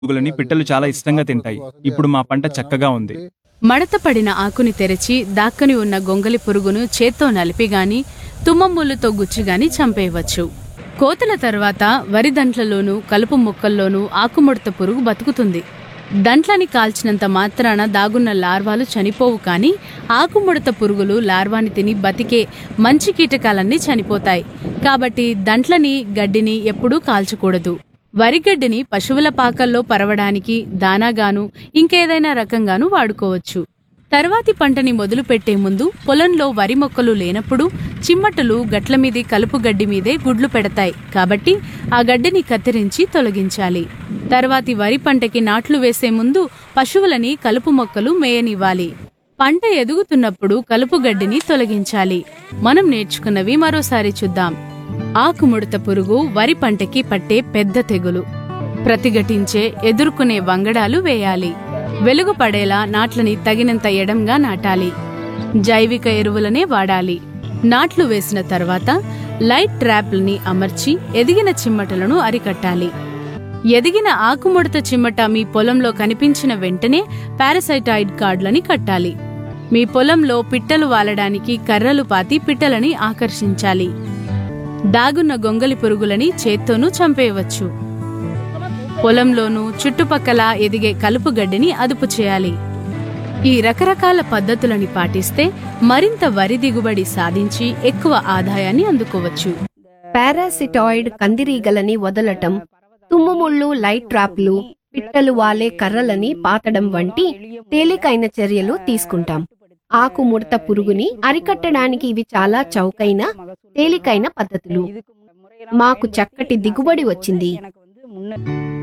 పురుగులని పిట్టలు చాలా ఇష్టంగా తింటాయి ఇప్పుడు మా పంట చక్కగా ఉంది మడత పడిన ఆకుని తెరచి దాక్కని ఉన్న గొంగలి పురుగును చేత్తో నలిపి గాని తుమ్మముళ్ళుతో గుచ్చి గాని చంపేయవచ్చు కోతల తర్వాత వరి దంట్లలోనూ కలుపు మొక్కల్లోనూ ఆకుముడత పురుగు బతుకుతుంది దంట్లని కాల్చినంత మాత్రాన దాగున్న లార్వాలు చనిపోవు కానీ ఆకుముడత పురుగులు లార్వాని తిని బతికే మంచి కీటకాలన్నీ చనిపోతాయి కాబట్టి దంట్లని గడ్డిని ఎప్పుడూ కాల్చకూడదు వరిగడ్డిని పశువుల పాకల్లో పరవడానికి దానాగాను ఇంకేదైనా రకంగాను వాడుకోవచ్చు తర్వాతి పంటని మొదలు పెట్టే ముందు పొలంలో వరి మొక్కలు లేనప్పుడు చిమ్మటలు గట్ల మీది కలుపు గడ్డి మీదే గుడ్లు పెడతాయి కాబట్టి ఆ గడ్డిని కత్తిరించి తొలగించాలి తర్వాతి వరి పంటకి నాట్లు వేసే ముందు పశువులని కలుపు మొక్కలు మేయనివ్వాలి పంట ఎదుగుతున్నప్పుడు కలుపు గడ్డిని తొలగించాలి మనం నేర్చుకున్నవి మరోసారి చూద్దాం ఆకుముడత పురుగు వరి పంటకి పట్టే పెద్ద తెగులు ప్రతిఘటించే ఎదుర్కొనే వంగడాలు వేయాలి వెలుగు పడేలా నాట్లని తగినంత ఎడంగా నాటాలి జైవిక ఎరువులనే వాడాలి నాట్లు వేసిన తర్వాత లైట్ ట్రాప్లని అమర్చి ఎదిగిన చిమ్మటలను అరికట్టాలి ఎదిగిన ఆకుముడత చిమ్మట మీ పొలంలో కనిపించిన వెంటనే పారాసైటాయిడ్ కార్డులని కట్టాలి మీ పొలంలో పిట్టలు వాలడానికి కర్రలు పాతి పిట్టలని ఆకర్షించాలి దాగున్న గొంగలి పురుగులని చేత్తోనూ చంపేయవచ్చు పొలంలోనూ చుట్టుపక్కల ఎదిగే కలుపు గడ్డిని అదుపు చేయాలి ఈ రకరకాల పద్ధతులని పాటిస్తే మరింత వరి దిగుబడి సాధించి ఎక్కువ ఆదాయాన్ని అందుకోవచ్చు పారాసిటాయిడ్ కందిరీగలని వదలటం తుమ్ముముళ్ళు లైట్ ట్రాప్లు పిట్టలు వాలే కర్రలని పాతడం వంటి తేలికైన చర్యలు తీసుకుంటాం ఆకు ముడత పురుగుని అరికట్టడానికి ఇవి చాలా చౌకైన తేలికైన పద్ధతులు మాకు చక్కటి దిగుబడి వచ్చింది